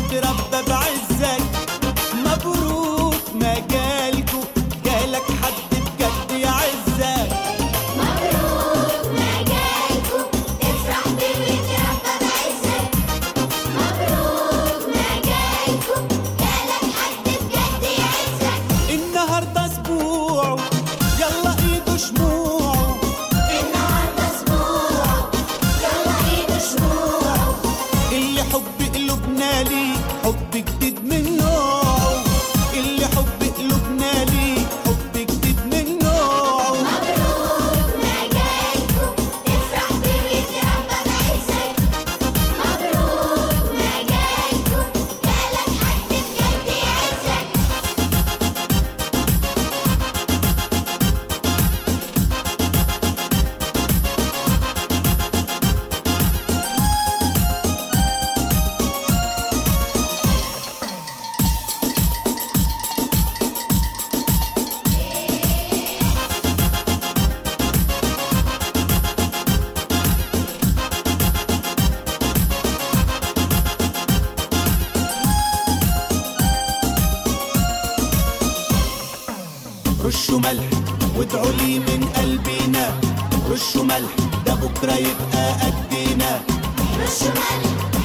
وتربى بعزك مبروك مجالكوا جالك حد بجد يعزك مبروك مجالكوا افرح بيه وتربى بعزك مبروك مجالكوا جالك حد بجد يعزك النهارده اسبوع يلا ايده شموع النهارده اسبوع يلا عيد شموع اللي حب قلوبنا ليه حب جديد من نوعه اللي حب قلوبنا ليه حب جديد من نوعه مبروك مجالكوا افرح بيه وتربى بعزك مبروك مجالكوا جالك حد بجد يعزك رشوا ملح وادعوا لي من قلبنا رشوا ملح ده بكره يبقى قدنا رش ملح